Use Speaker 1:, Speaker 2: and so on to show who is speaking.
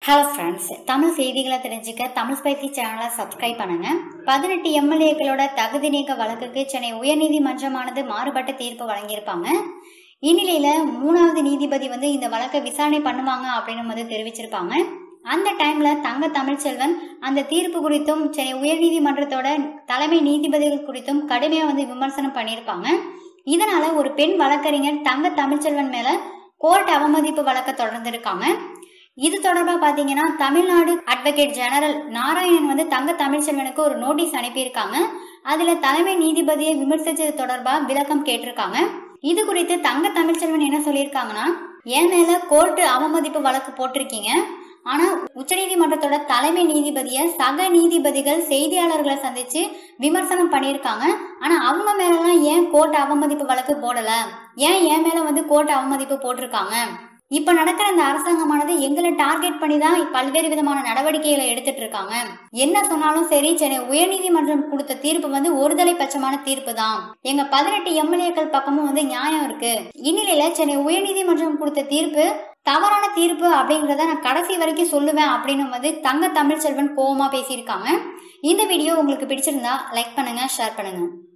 Speaker 1: hello friends Tamil செய்திகளை தெரிஞ்சுக்க Tamil spicy சேனலை சப்ஸ்கிரைப் பண்ணுங்க பதினெட்டு எம்எல்ஏக்களோட தகுதி நீக்க வழக்குக்கு சென்னை உயர்நீதிமன்றமானது மாறுபட்ட தீர்ப்பு வழங்கியிருப்பாங்க இந்நிலையில மூணாவது நீதிபதி வந்து இந்த வழக்கை விசாரணை பண்ணுவாங்க அப்படின்னு வந்து தெரிவிச்சிருப்பாங்க அந்த டைம்ல தங்க தமிழ்ச்செல்வன் அந்த தீர்ப்பு குறித்தும் சென்னை உயர்நீதிமன்றத்தோட தலைமை நீதிபதிகள் குறித்தும் கடுமையா வந்து விமர்சனம் பண்ணியிருப்பாங்க இதனால ஒரு பெண் வழக்கறிஞர் தங்க தமிழ்ச்செல்வன் மேல கோர்ட் அவமதிப்பு வழக்க தொடர்ந்திருக்காங்க இது தொடர்பா பாத்தீங்கன்னா தமிழ்நாடு அட்வொகேட் ஜெனரல் நாராயணன் வந்து தங்க தமிழ்ச்செல்வனுக்கு ஒரு நோட்டீஸ் அனுப்பியிருக்காங்க அதுல தலைமை நீதிபதியை விமர்சிச்சது தொடர்பா விளக்கம் கேட்டிருக்காங்க இது குறித்து தங்க தமிழ்ச்செல்வன் என்ன சொல்லியிருக்காங்கன்னா என் மேல கோர்ட்டு அவமதிப்பு வழக்கு போட்டிருக்கீங்க ஆனா உச்சநீதிமன்றத்தோட தலைமை நீதிபதிய சக நீதிபதிகள் செய்தியாளர்களை சந்திச்சு விமர்சனம் பண்ணியிருக்காங்க ஆனா அவங்க மேலலாம் ஏன் கோர்ட் அவமதிப்பு வழக்கு போடல ஏன் என் மேல வந்து கோர்ட் அவமதிப்பு போட்டிருக்காங்க இப்ப நடக்கிற இந்த அரசாங்கமானது எங்களை டார்கெட் பண்ணி தான் பல்வேறு விதமான நடவடிக்கைகளை எடுத்துட்டு இருக்காங்க என்ன சொன்னாலும் சரி சென்னை உயர்நீதிமன்றம் கொடுத்த தீர்ப்பு வந்து ஒருதலை பட்சமான தீர்ப்பு தான் எங்க பதினெட்டு எம்எல்ஏக்கள் பக்கமும் வந்து நியாயம் இருக்கு இந்நிலையில சென்னை உயர்நீதிமன்றம் கொடுத்த தீர்ப்பு தவறான தீர்ப்பு அப்படிங்கிறத நான் கடைசி வரைக்கும் சொல்லுவேன் அப்படின்னு வந்து தங்க தமிழ்ச்செல்வன் கோவமா பேசியிருக்காங்க இந்த வீடியோ உங்களுக்கு பிடிச்சிருந்தா லைக் பண்ணுங்க ஷேர் பண்ணுங்க